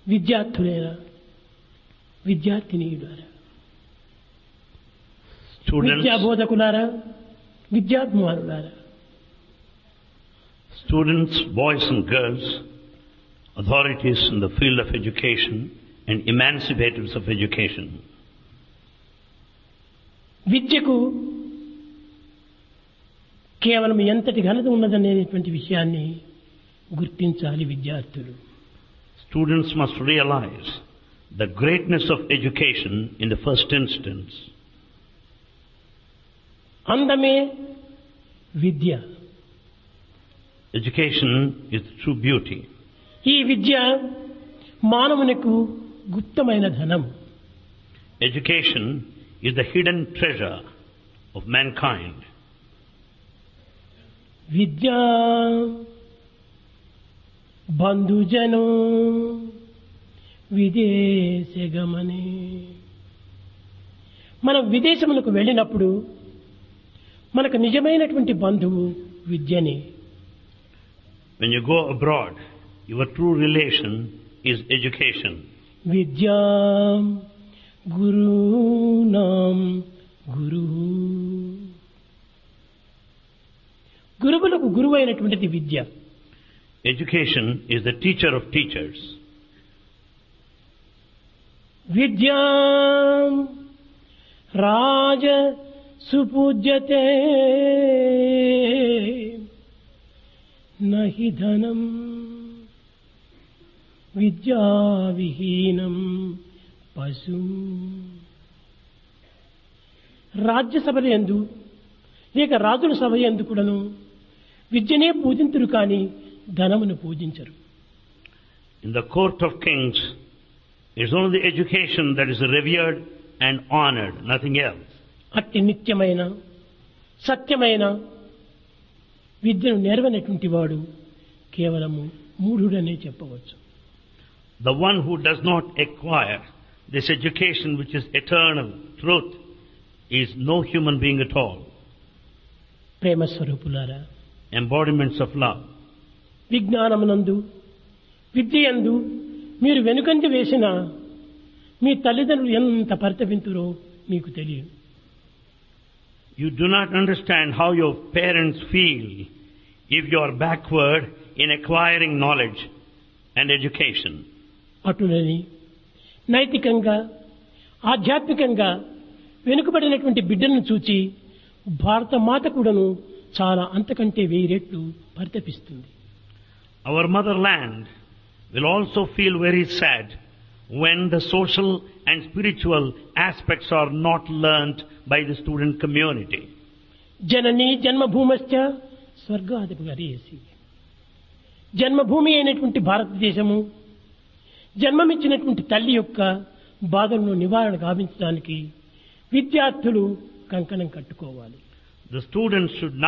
విద్యార్థులేరా విద్యార్థినీయులారా Students, విద్యా బోధకులారా విద్యాత్మానులారా students, boys and girls, authorities in the field of education and emancipators of education. విద్యకు కేవలం ఎంతటి ఘనత ఉన్నదనేటువంటి విషయాన్ని గుర్తించాలి విద్యార్థులు Students must realize the greatness of education in the first instance. అందమే విద్య Education is the true beauty. ఈ విద్య మానవునికి గుప్తమైన ధనం Education is the hidden treasure of mankind. విద్యా బంధుజను విదేశ గమనే మనం విదేశములకు వెళ్ళినప్పుడు మనకు నిజమైనటువంటి బంధువు విద్యనే When you go abroad, your true relation is education. విద్యా గురునాం గురు గురువులకు గురువైనటువంటిది విద్య Education is the teacher of teachers. విద్యా రాజ సుపూజ్యతే నహి ధనం విద్యావిహీనం పశు రాజ్యసభల ఎందు లేక రాజుల సభ ఎందు కూడాను విద్యనే పూజింతురు కానీ ధనమును పూజించరు In the court of kings, it's only the education that is revered and honored, nothing else. అట్టి నిత్యమైన సత్యమైన విద్యను నేర్వనటువంటి వాడు కేవలము మూఢుడనే చెప్పవచ్చు The one who does not acquire this education which is eternal truth is no human being at all. ప్రేమ స్వరూపులారా Embodiments of love. విజ్ఞానమునందు విద్యందు మీరు వెనుకంజ వేసిన మీ తల్లిదండ్రులు ఎంత పరితపింతురో మీకు తెలియదు You do not understand how your parents feel if you are backward in acquiring knowledge and education. అటులని నైతికంగా ఆధ్యాత్మికంగా వెనుకబడినటువంటి బిడ్డలను చూచి భారత మాత కూడాను చాలా అంతకంటే వెయ్యి రెట్లు పరితపిస్తుంది Our motherland will also feel very sad when the social and spiritual aspects are not learnt by the student community. జనని జన్మభూమశ్చ స్వర్గాధిప గరీయసి జన్మభూమి అయినటువంటి భారతదేశము జన్మమిచ్చినటువంటి తల్లి యొక్క బాధలను నివారణ గావించడానికి విద్యార్థులు కంకణం కట్టుకోవాలి The students should